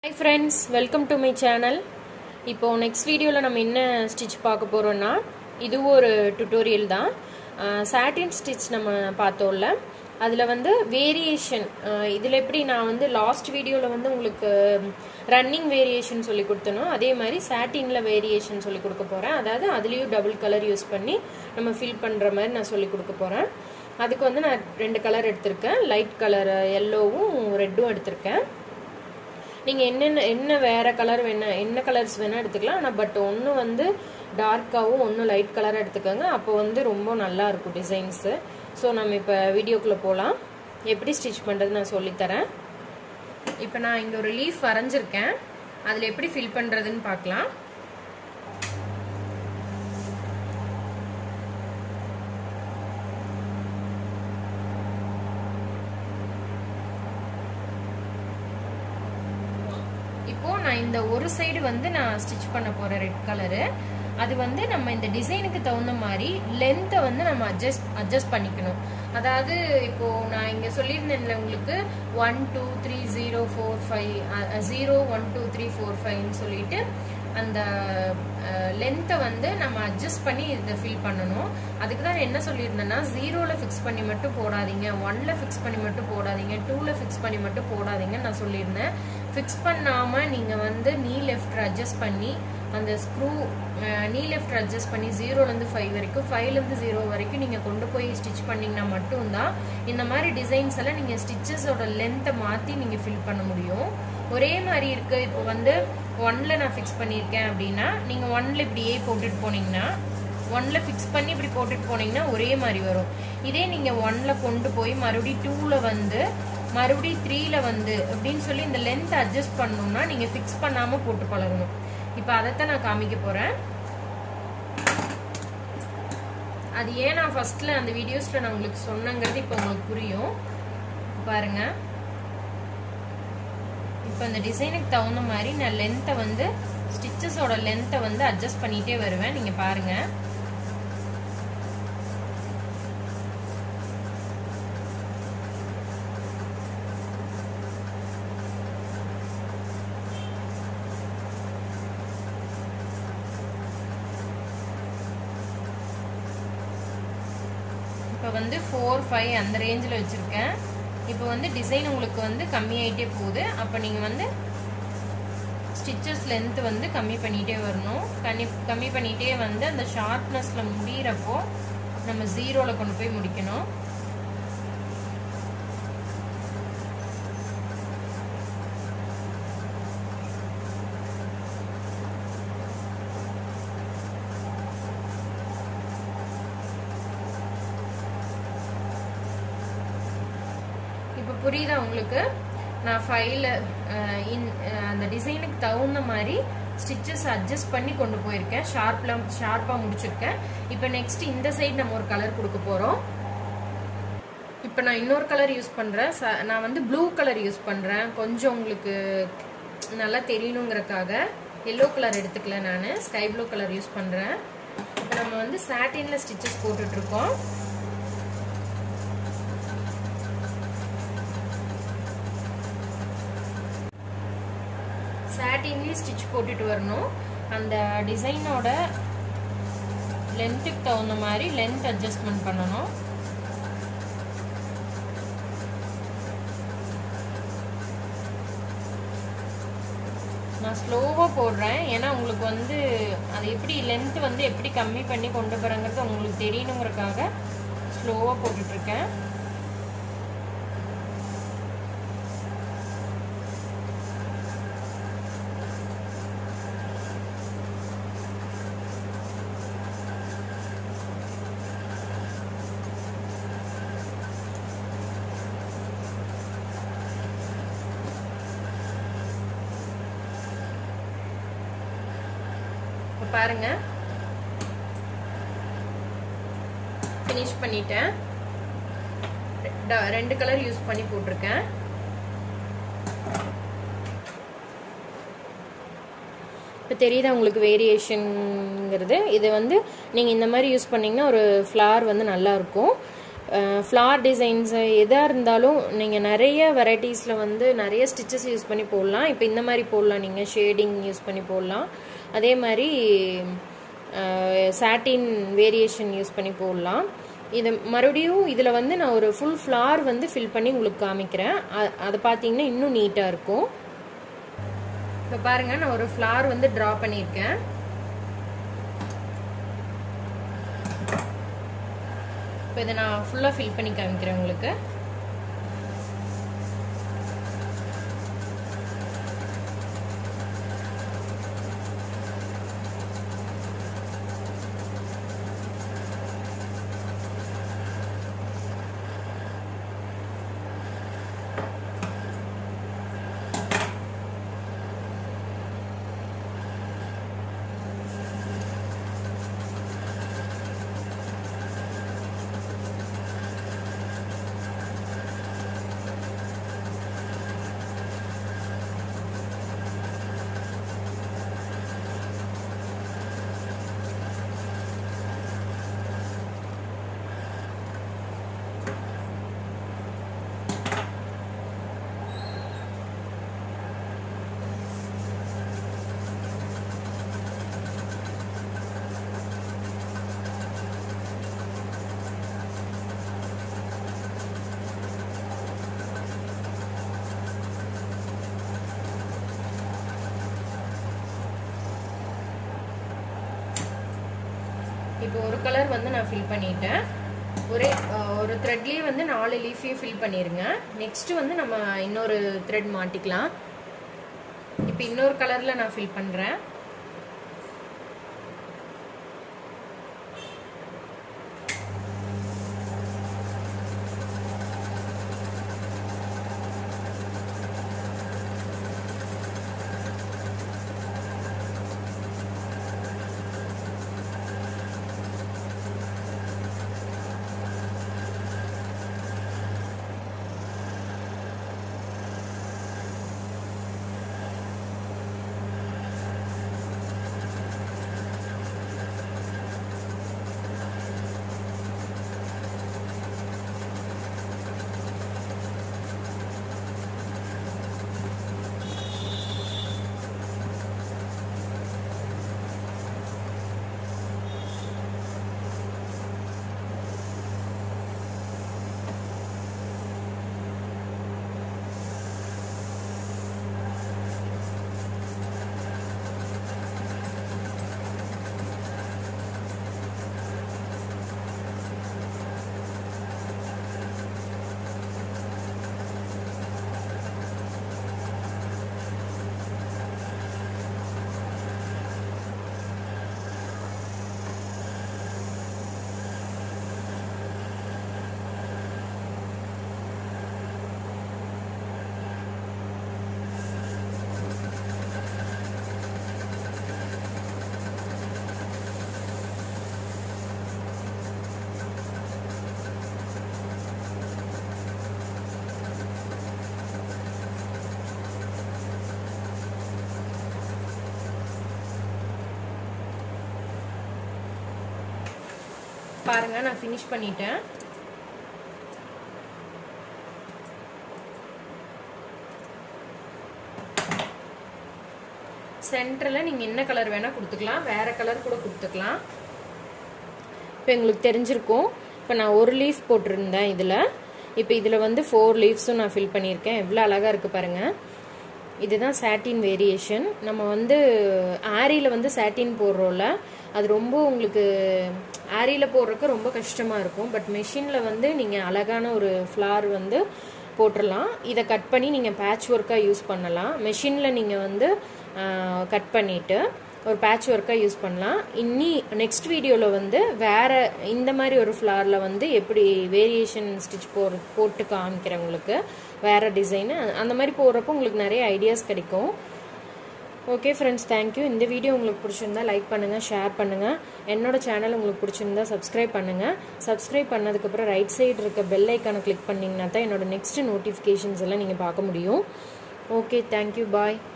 hi friends welcome to my channel இப்போது next வீடியோவில் நம்ம என்ன ஸ்டிச் பார்க்க போகிறோன்னா இதுவும் ஒரு டுட்டோரியல் தான் சாட்டின் ஸ்டிச் நம்ம பார்த்தோம்ல அதில் வந்து வேரியேஷன் இதில் எப்படி நான் வந்து லாஸ்ட் வீடியோவில் வந்து உங்களுக்கு ரன்னிங் வேரியேஷன் சொல்லி கொடுத்தனோ அதே மாதிரி சாட்டினில் வேரியேஷன் சொல்லி கொடுக்க போகிறேன் அதாவது அதுலேயும் டபுள் கலர் யூஸ் பண்ணி நம்ம ஃபில் பண்ணுற மாதிரி நான் சொல்லி கொடுக்க போகிறேன் அதுக்கு வந்து நான் ரெண்டு கலர் எடுத்திருக்கேன் லைட் கலர் எல்லோவும் ரெட்டும் எடுத்திருக்கேன் நீங்கள் என்னென்ன என்ன வேறு கலர் வேணால் என்ன கலர்ஸ் வேணால் எடுத்துக்கலாம் ஆனால் பட் ஒன்று வந்து டார்க்காகவும் ஒன்று லைட் கலராக எடுத்துக்கோங்க அப்போ வந்து ரொம்ப நல்லா இருக்கும் டிசைன்ஸு ஸோ நம்ம இப்போ வீடியோக்குள்ளே போகலாம் எப்படி ஸ்டிச் பண்ணுறது நான் சொல்லித்தரேன் இப்போ நான் இங்கே ஒரு லீஃப் வரைஞ்சிருக்கேன் அதில் எப்படி ஃபில் பண்ணுறதுன்னு பார்க்கலாம் இப்போ நான் இந்த ஒரு சைடு வந்து நான் ஸ்டிச் பண்ண போறேன் ரெட் கலரு அது வந்து நம்ம இந்த டிசைனுக்கு தகுந்த மாதிரி லென்த்தை வந்து நம்ம அட்ஜஸ்ட் அட்ஜஸ்ட் பண்ணிக்கணும் அதாவது இப்போ நான் இங்க சொல்லியிருந்தேன்ல உங்களுக்கு one two three zero four five zero one two three four ஃபைவ்னு சொல்லிட்டு அந்த லென்த்தை வந்து நம்ம அட்ஜஸ்ட் பண்ணி இதை ஃபில் பண்ணணும் அதுக்கு தான் என்ன சொல்லியிருந்தேன்னா ஜீரோவில் ஃபிக்ஸ் பண்ணி மட்டும் போடாதீங்க ஒன்ல ஃபிக்ஸ் பண்ணி மட்டும் போடாதீங்க டூவில் ஃபிக்ஸ் பண்ணி மட்டும் போடாதீங்கன்னு நான் சொல்லியிருந்தேன் ஃபிக்ஸ் பண்ணாமல் நீங்கள் வந்து நீ லெஃப்ட் அட்ஜஸ்ட் பண்ணி அந்த ஸ்க்ரூ நீ லெஃப்ட் அட்ஜஸ்ட் பண்ணி ஜீரோலேருந்து ஃபைவ் வரைக்கும் ஃபைவ்லேருந்து ஜீரோ வரைக்கும் நீங்கள் கொண்டு போய் ஸ்டிச் பண்ணிங்கன்னா மட்டும்தான் இந்த மாதிரி டிசைன்ஸ் எல்லாம் நீங்கள் ஸ்டிச்சஸோட லென்த்தை மாற்றி நீங்கள் ஃபில் பண்ண முடியும் ஒரே மாதிரி இருக்கு இப்போ வந்து ஒன்ல நான் ஃபிக்ஸ் பண்ணியிருக்கேன் அப்படின்னா நீங்கள் ஒன்ல இப்படியே போட்டுட்டு போனீங்கன்னா ஒன்ல ஃபிக்ஸ் பண்ணி இப்படி போட்டுட்டு போனீங்கன்னா ஒரே மாதிரி வரும் இதே நீங்கள் ஒன்ல கொண்டு போய் மறுபடியும் டூவில் வந்து மறுபடியும் த்ரீல வந்து அப்படின்னு சொல்லி இந்த லென்த் அட்ஜஸ்ட் பண்ணணும்னா நீங்கள் ஃபிக்ஸ் பண்ணாமல் போட்டு பழகணும் இப்போ அதைத்தான் நான் காமிக்க போகிறேன் அது ஏன் நான் ஃபர்ஸ்ட்ல அந்த வீடியோஸ்ல நான் உங்களுக்கு சொன்னங்கிறது இப்போ உங்களுக்கு புரியும் பாருங்க இப்போ இந்த டிசைனுக்கு தகுந்த மாதிரி நான் லென்த்தை வந்து ஸ்டிச்சஸோட லென்த்தை வந்து அட்ஜஸ்ட் பண்ணிட்டே வருவேன் நீங்க பாருங்க இப்போ வந்து ஃபோர் ஃபைவ் அந்த ரேஞ்சில் வச்சுருக்கேன் இப்போ வந்து டிசைன் உங்களுக்கு வந்து கம்மியாயிட்டே போகுது அப்போ நீங்கள் வந்து ஸ்டிச்சஸ் லென்த் வந்து கம்மி பண்ணிகிட்டே வரணும் கம்மி கம்மி பண்ணிகிட்டே வந்து அந்த ஷார்ப்னஸில் முடிகிறப்போ நம்ம ஜீரோவில் கொண்டு போய் முடிக்கணும் இப்போ புரியுதா உங்களுக்கு நான் ஃபைல இன் அந்த டிசைனுக்கு தகுந்த மாதிரி ஸ்டிச்சஸ் அட்ஜஸ்ட் பண்ணி கொண்டு போயிருக்கேன் ஷார்ப்ல ஷார்ப்பாக முடிச்சிருக்கேன் இப்போ நெக்ஸ்ட் இந்த சைடு நம்ம ஒரு கலர் கொடுக்க போகிறோம் இப்போ நான் இன்னொரு கலர் யூஸ் பண்ணுறேன் நான் வந்து ப்ளூ கலர் யூஸ் பண்ணுறேன் கொஞ்சம் உங்களுக்கு நல்லா தெரியணுங்கிறக்காக எல்லோ கலர் எடுத்துக்கல நான் ஸ்கை ப்ளூ கலர் யூஸ் பண்ணுறேன் இப்போ நம்ம வந்து சாட்டினில் ஸ்டிச்சஸ் போட்டுட்ருக்கோம் சாட்டின்லேயும் ஸ்டிச் போட்டுட்டு வரணும் அந்த டிசைனோட லென்த்துக்கு தகுந்த மாதிரி லென்த் அட்ஜஸ்ட்மெண்ட் பண்ணணும் நான் ஸ்லோவாக போடுறேன் ஏன்னா உங்களுக்கு வந்து அது எப்படி லென்த் வந்து எப்படி கம்மி பண்ணி கொண்டு போகிறேங்கிறது உங்களுக்கு தெரியணுங்கிறதுக்காக ஸ்லோவாக போட்டுட்ருக்கேன் இப்போ பாருங்க ஃபினிஷ் பண்ணிட்டேன் ரெண்டு கலர் யூஸ் பண்ணி போட்டிருக்கேன் இப்போ தெரியுதா உங்களுக்கு வேரியேஷனுங்கிறது இது வந்து நீங்கள் இந்த மாதிரி யூஸ் பண்ணிங்கன்னா ஒரு ஃப்ளார் வந்து நல்லாயிருக்கும் ஃப்ளார் டிசைன்ஸு எதாக இருந்தாலும் நீங்கள் நிறைய வெரைட்டிஸில் வந்து நிறைய ஸ்டிச்சஸ் யூஸ் பண்ணி போடலாம் இப்போ இந்த மாதிரி போடலாம் நீங்கள் ஷேடிங் யூஸ் பண்ணி போடலாம் அதே மாதிரி சாட்டின் வேரியேஷன் யூஸ் பண்ணி போடலாம் இது மறுபடியும் இதில் வந்து நான் ஒரு ஃபுல் ஃப்ளார் வந்து ஃபில் பண்ணி உங்களுக்கு காமிக்கிறேன் அதை பார்த்தீங்கன்னா இன்னும் நீட்டாக இருக்கும் இப்போ பாருங்கள் நான் ஒரு ஃப்ளார் வந்து ட்ரா பண்ணியிருக்கேன் இப்போ இதை நான் ஃபுல்லாக ஃபில் பண்ணி காமிக்கிறேன் உங்களுக்கு இப்போ ஒரு கலர் வந்து நான் ஃபில் பண்ணிட்டேன் ஒரே ஒரு த்ரெட்லேயே வந்து நாலு லீஃபையும் ஃபில் பண்ணிடுங்க நெக்ஸ்ட்டு வந்து நம்ம இன்னொரு த்ரெட் மாட்டிக்கலாம் இப்போ இன்னொரு கலரில் நான் ஃபில் பண்ணுறேன் பாருங்க நான் ஃபினிஷ் பண்ணிட்டேன் சென்டரில் நீங்கள் என்ன கலர் வேணால் கொடுத்துக்கலாம் வேறு கலர் கூட கொடுத்துக்கலாம் இப்போ எங்களுக்கு தெரிஞ்சிருக்கும் இப்போ நான் ஒரு லீஃப் போட்டிருந்தேன் இதில் இப்போ இதில் வந்து ஃபோர் லீவ்ஸும் நான் ஃபில் பண்ணியிருக்கேன் எவ்வளோ அழகாக இருக்குது பாருங்கள் இதுதான் சாட்டின் வேரியேஷன் நம்ம வந்து ஆரியில் வந்து சாட்டின் போடுறோம்ல அது ரொம்ப உங்களுக்கு ஆரியில் போடுறதுக்கு ரொம்ப கஷ்டமாக இருக்கும் பட் மெஷினில் வந்து நீங்கள் அழகான ஒரு ஃப்ளார் வந்து போட்டுடலாம் இதை கட் பண்ணி நீங்கள் பேட்ச் ஒர்க்காக யூஸ் பண்ணலாம் மெஷினில் நீங்கள் வந்து கட் பண்ணிவிட்டு ஒரு பேட்ச் ஒர்க்காக யூஸ் பண்ணலாம் இன்னி நெக்ஸ்ட் வீடியோவில் வந்து வேறு இந்த மாதிரி ஒரு ஃப்ளாரில் வந்து எப்படி வேரியேஷன் ஸ்டிச் போ போட்டு காமிக்கிறேன் உங்களுக்கு வேறு டிசைனு அந்த மாதிரி போடுறப்போ உங்களுக்கு நிறைய ஐடியாஸ் கிடைக்கும் ஓகே ஃப்ரெண்ட்ஸ் தேங்க்யூ இந்த வீடியோ உங்களுக்கு பிடிச்சிருந்தா லைக் பண்ணுங்கள் ஷேர் பண்ணுங்கள் என்னோட சேனல் உங்களுக்கு பிடிச்சிருந்தா சப்ஸ்கிரைப் பண்ணுங்கள் சப்ஸ்கிரைப் பண்ணதுக்கப்புறம் ரைட் சைடு இருக்க பெல் ஐக்கானை கிளிக் பண்ணிங்கன்னா தான் என்னோட நெக்ஸ்ட் நோட்டிஃபிகேஷன்ஸ் எல்லாம் நீங்கள் பார்க்க முடியும் ஓகே தேங்க்யூ பாய்